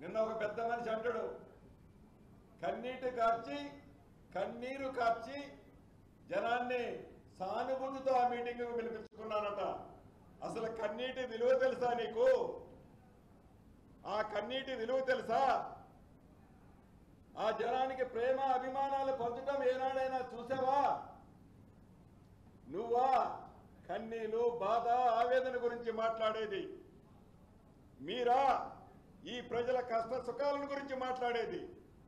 నిన్న ఒక పెద్ద మనిషి అంటాడు కన్నీటి కార్చి కన్నీరు కార్చి జనాన్ని సానుభూతితో ఆ మీటింగ్ పిలిపించుకున్నానట అసలు కన్నీటి విలువ తెలుసా నీకు ఆ కన్నీటి విలువ తెలుసా ఆ జనానికి ప్రేమ అభిమానాలు పంచడం ఏనాడైనా చూసావా నువ్వా కన్నీలు బాధ ఆవేదన గురించి మాట్లాడేది మీరా ఈ ప్రజల కష్ట సుఖాలను గురించి మాట్లాడేది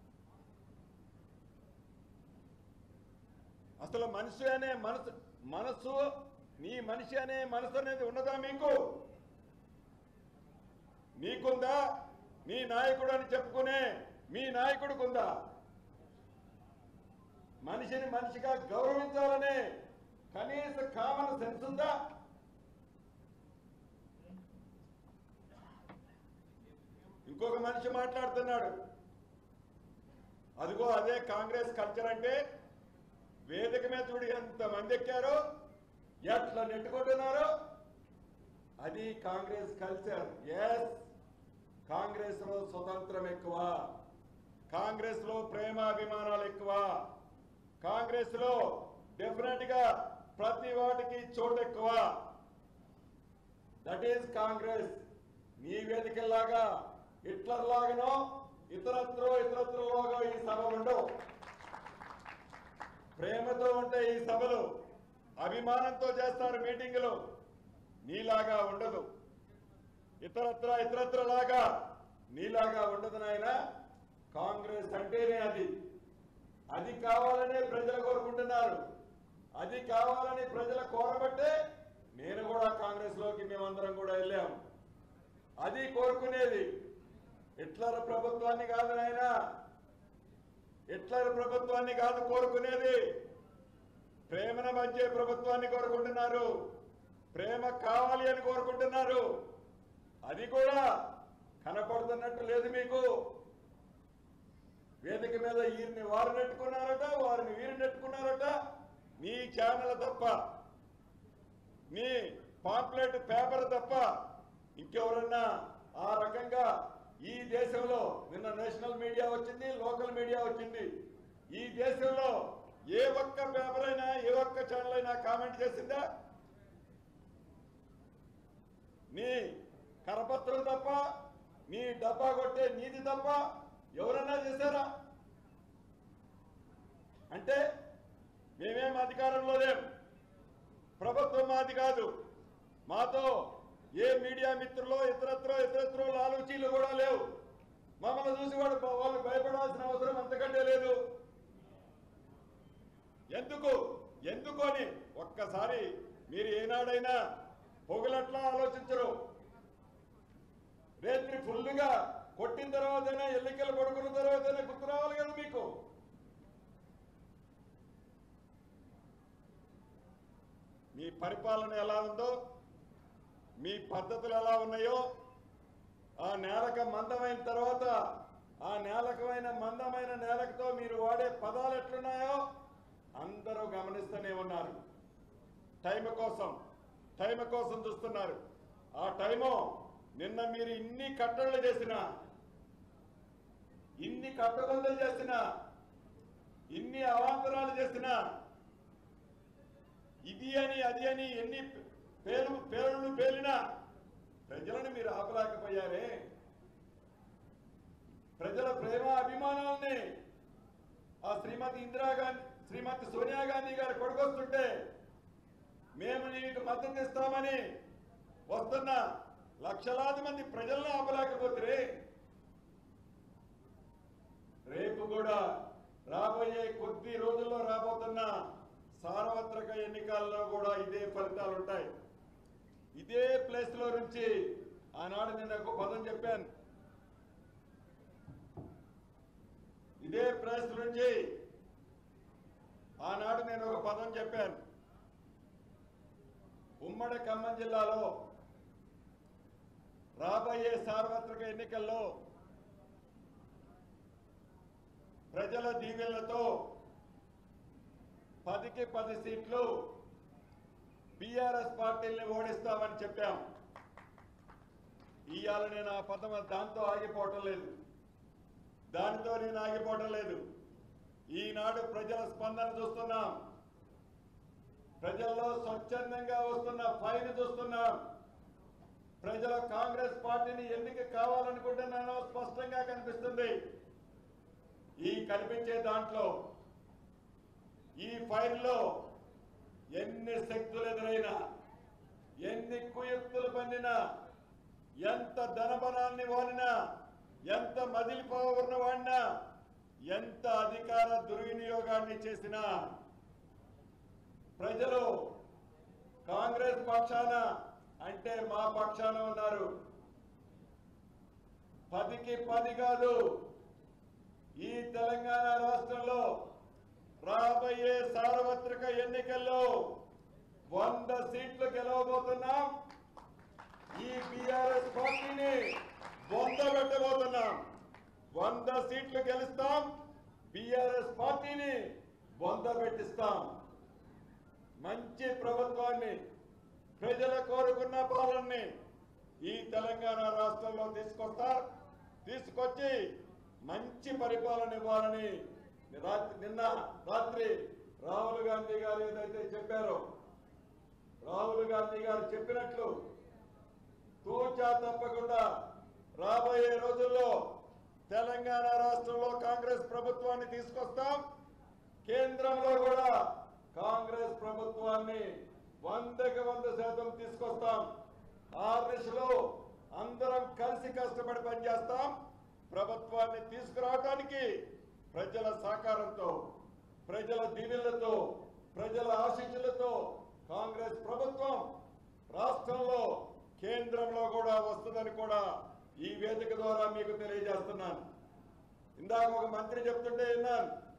అసలు మనిషి అనే మనసు మనసు నీ మనిషి అనే మనసు అనేది ఉన్నదా మీకు మీకుందా మీ నాయకుడు అని చెప్పుకునే మీ నాయకుడికుందా మనిషిని మనిషిగా గౌరవించాలనే కనీస కామన్ సెన్స్ ఉందా ఇంకొక మనిషి మాట్లాడుతున్నాడు అదిగో అదే కాంగ్రెస్ కల్చర్ అంటే వేదిక మీద చూడు ఎంత మంది ఎక్కారో ఎట్లా నెట్టుకుంటున్నారో అది కాంగ్రెస్ కల్చర్ ఎస్ కాంగ్రెస్ లో స్వతంత్రం ఎక్కువ కాంగ్రెస్ లో ప్రేమాభిమానాలు ఎక్కువ కాంగ్రెస్ లో డెఫినెట్ గా ప్రతి వాటికి చోటు ఎక్కువ దట్ ఈస్ కాంగ్రెస్ నీ వేదికల్లాగా హిట్లర్ లాగానో ఇతరత్రో ఇతరత్రలోగా ఈ సభ ఉండవు ప్రేమతో ఉంటే ఈ సభలు అభిమానంతో చేస్తారు మీటింగులు నీలాగా ఉండదు ఇతరత్ర ఇతరత్ర లాగా నీలాగా ఉండదు నాయన కాంగ్రెస్ అంటేనే అది అది కావాలనే ప్రజలు కోరుకుంటున్నారు అది కావాలని ప్రజలు కోరబట్టే నేను కూడా కాంగ్రెస్ లోకి మేమందరం కూడా వెళ్ళాం అది కోరుకునేది హిట్లర్ ప్రభుత్వాన్ని కాదు నాయనా హిట్లర్ ప్రభుత్వాన్ని కాదు కోరుకునేది ప్రేమను పంచే ప్రభుత్వాన్ని కోరుకుంటున్నారు ప్రేమ కావాలి అని కోరుకుంటున్నారు అది కూడా కనపడుతున్నట్టు లేదు మీకు వేదిక మీద వీరిని వారు నెట్టుకున్నారట వారిని వీరు నెట్టుకున్నారట మీ ఛానల్ తప్ప మీ పాంప్లెట్ పేపర్ తప్ప ఇంకెవరన్నా ఆ రకంగా ఈ దేశంలో నిన్న నేషనల్ మీడియా వచ్చింది లోకల్ మీడియా వచ్చింది ఈ దేశంలో ఏ ఒక్క పేపర్ అయినా ఏ ఒక్క ఛానల్ అయినా కామెంట్ చేసిందా నీ కరపత్రం తప్ప నీ డబ్బా కొట్టే నీతి తప్ప ఎవరన్నా చేశారా అంటే మేమేం అధికారంలో లేం ప్రభుత్వం మాది కాదు మాతో ఏ మీడియా మిత్రులో ఇతరత్రో ఇతరత్రో లాలూచీలు కూడా లేవు మమ్మల్ని చూసి వాడు వాళ్ళు భయపడాల్సిన అవసరం అంతకంటే లేదు ఎందుకు ఎందుకు అని ఒక్కసారి మీరు ఏనాడైనా పొగలట్లా ఆలోచించరు రేత్రి ఫుల్గా కొట్టిన తర్వాతైనా ఎన్నికలు పడుకున్న తర్వాతైనా గుర్తు రావాలి కదా మీకు మీ పరిపాలన ఎలా ఉందో మీ పద్ధతులు ఎలా ఉన్నాయో ఆ నేలక మందమైన తర్వాత ఆ నేలకమైన మందమైన నేలకతో మీరు వాడే పదాలు ఎట్లున్నాయో అందరూ గమనిస్తూనే ఉన్నారు టైం కోసం టైం కోసం చూస్తున్నారు ఆ టైము నిన్న మీరు ఇన్ని కట్టడలు చేసిన ఇన్ని కట్టబందలు చేసిన ఇన్ని అవాంతరాలు చేసిన ఇది అని అది అని ఎన్ని పేరు పేర్లు పేలినా ప్రజలను మీరు ఆపలేకపోయారే ప్రజల ప్రేమ అభిమానాల్ని ఆ శ్రీమతి ఇందిరాగాంధీ శ్రీమతి సోనియా గాంధీ గారు కొడుకొస్తుంటే మేము నీకు మద్దతు ఇస్తామని వస్తున్న లక్షలాది మంది ప్రజలను ఆపలేకపోతే రేపు కూడా రాబోయే కొద్ది రోజుల్లో రాబోతున్న సార్వత్రిక ఎన్నికల్లో కూడా ఇదే ఫలితాలు ఉంటాయి ఇదే ప్లేస్ లో నుంచి ఆనాడు నేను ఒక పదం చెప్పాను ఇదే ప్లేస్ నుంచి ఆనాడు నేను ఒక పదం చెప్పాను ఉమ్మడి ఖమ్మం జిల్లాలో రాబోయే సార్వత్రిక ఎన్నికల్లో ప్రజల దీవెనలతో పదికి పది సీట్లు బీఆర్ఎస్ పార్టీల్ని ఓడిస్తామని చెప్పాం ఇవాళ నేను ఆ పదం దాంతో ఆగిపోవటం లేదు దానితో నేను ఆగిపోవటం లేదు ఈనాడు ప్రజల స్పందన చూస్తున్నాం ప్రజల్లో స్వచ్ఛందంగా వస్తున్న ఫైన్ చూస్తున్నాం ప్రజల కాంగ్రెస్ పార్టీని ఎన్నిక కావాలనుకుంటున్నానో స్పష్టంగా కనిపిస్తుంది ఈ కనిపించే దాంట్లో ఈ ఫైల్లో ఎన్ని శక్తులు ఎదురైనా ఎన్ని కుయుక్తులు పండినా ఎంత ధనబలాన్ని వాడినా ఎంత మదిలిపోవన్న వాడినా ఎంత అధికార దుర్వినియోగాన్ని చేసినా ప్రజలు కాంగ్రెస్ పక్షాన అంటే మా పక్షాన ఉన్నారు పదికి పది కాదు ఈ తెలంగాణ రాష్ట్రంలో రాబోయే సార్వత్రిక ఎన్నికల్లో వంద సీట్లు గెలవబోతున్నాం ఈ బీఆర్ఎస్ పార్టీని బొందబెట్టబోతున్నాం వంద సీట్లు గెలుస్తాం బీఆర్ఎస్ పార్టీని బొందబెట్టిస్తాం మంచి ప్రభుత్వాన్ని ప్రజల కోరుకున్న పాలనని ఈ తెలంగాణ రాష్ట్రంలో తీసుకొస్తారు తీసుకొచ్చి మంచి పరిపాలన ఇవ్వాలని రాత్రి నిన్న రాత్రి రాహుల్ గాంధీ గారు ఏదైతే చెప్పారో రాహుల్ గాంధీ గారు చెప్పినట్లు తూచా తప్పకుండా రాబోయే రోజుల్లో తెలంగాణ రాష్ట్రంలో కాంగ్రెస్ ప్రభుత్వాన్ని తీసుకొస్తాం కేంద్రంలో కూడా కాంగ్రెస్ ప్రభుత్వాన్ని వందకి వంద శాతం తీసుకొస్తాం ఆ దిశలో అందరం కలిసి కష్టపడి పనిచేస్తాం ప్రభుత్వాన్ని తీసుకురావడానికి ప్రజల సహకారంతో ప్రజల దీవెనలతో ప్రజల ఆశీస్సులతో కాంగ్రెస్ ప్రభుత్వం రాష్ట్రంలో కేంద్రంలో కూడా వస్తుందని కూడా ఈ వేదిక ద్వారా మీకు తెలియజేస్తున్నాను ఇందాక ఒక మంత్రి చెప్తుంటే విన్నాను